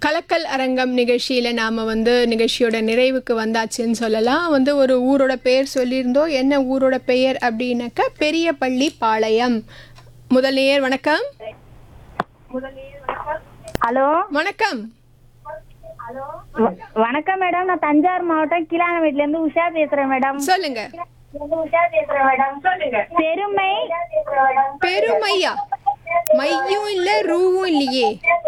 கலக்கல் அரங்கம் நிகழ்ச்சியில் நாம் வந்து நிகழ்ச்சியோட நிறைவுக்கு வந்தாச்சுன்னு சொல்லலாம் வந்து ஒரு ஊரோட பெயர் சொல்லியிருந்தோம் என்ன ஊரோட பெயர் அப்படின்னாக்கா பெரியபள்ளி பாளையம் முதல் நேயர் வணக்கம் ஹலோ வணக்கம் வ- வணக்கம் மேடம் நான் தஞ்சாவூர் மாவட்டம் கீழானவீட்ல இருந்து உஷா பேசுறேன் மேடம் சொல்லுங்க உஷா பேசுறேன் மேடம் சொல்லுங்க பெருமை பெருமையா மையும் இல்ல ரூவும் இல்லையே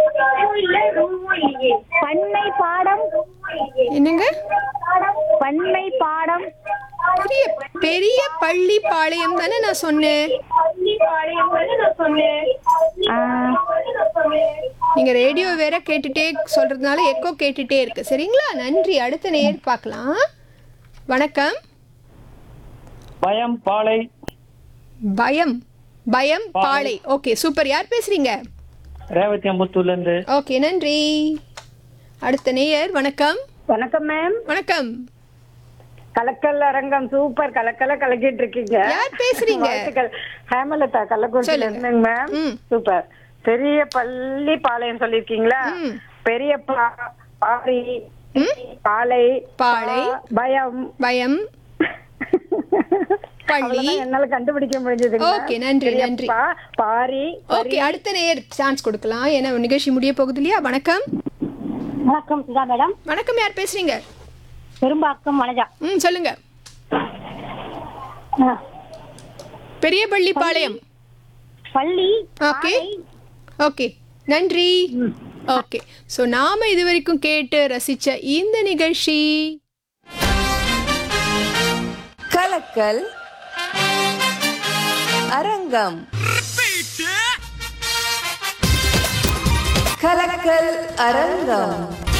பன்மை பாடம் என்னங்க பன்மை பாடம் பெரிய பெரிய பள்ளி பாளையம் தானே நான் சொன்னேன் ஆ, நீங்க ரேடியோ வேற கேட்டுட்டே சொல்றதுனால எக்கோ கேட்டுட்டே இருக்கு சரிங்களா நன்றி அடுத்த நேர் பார்க்கலாம் வணக்கம் பயம் பாலை பயம் பயம் பாலை ஓகே சூப்பர் யார் பேசுறீங்க ரேவதி அம்பத்தூர்ல இருந்து ஓகே நன்றி அடுத்த நேயர் வணக்கம் வணக்கம் மேம் வணக்கம் கலக்கல் அரங்கம் சூப்பர் கலக்கல கலக்கிட்டு இருக்கீங்க யார் பேசுறீங்க வாழ்த்துக்கள் ஹேமலதா கள்ளக்குறிச்சியில சொல்லுங்க. இருந்துங்க மேம் ம். சூப்பர் பெரிய பள்ளி பாளையம் சொல்லிருக்கீங்களா ம். பெரிய பா- பாரி பாலை பாலை. பா- பயம் பயம் பள்ளி அவ்வளவுதான் என்னால கண்டுபிடிக்க முடிஞ்சதுங்க Okay, நன்றி, பெரிய நன்றி. பா- பாரி ஓகே அடுத்த நேயர் சான்ஸ் கொடுக்கலாம் ஏன்னா நிகழ்ச்சி முடிய போகுது இல்லையா வணக்கம் வணக்கம் சுதா மேடம் வணக்கம் யார் பேசுறீங்க பெரும்பாக்கம் வனஜா ம் சொல்லுங்க பெரியபள்ளி பாளையம் பள்ளி ஓகே ஓகே நன்றி ஓகே ஸோ நாம இது வரைக்கும் கேட்டு ரசிச்ச இந்த நிகழ்ச்சி கலக்கல் அரங்கம் கலக்கல் அரங்கம்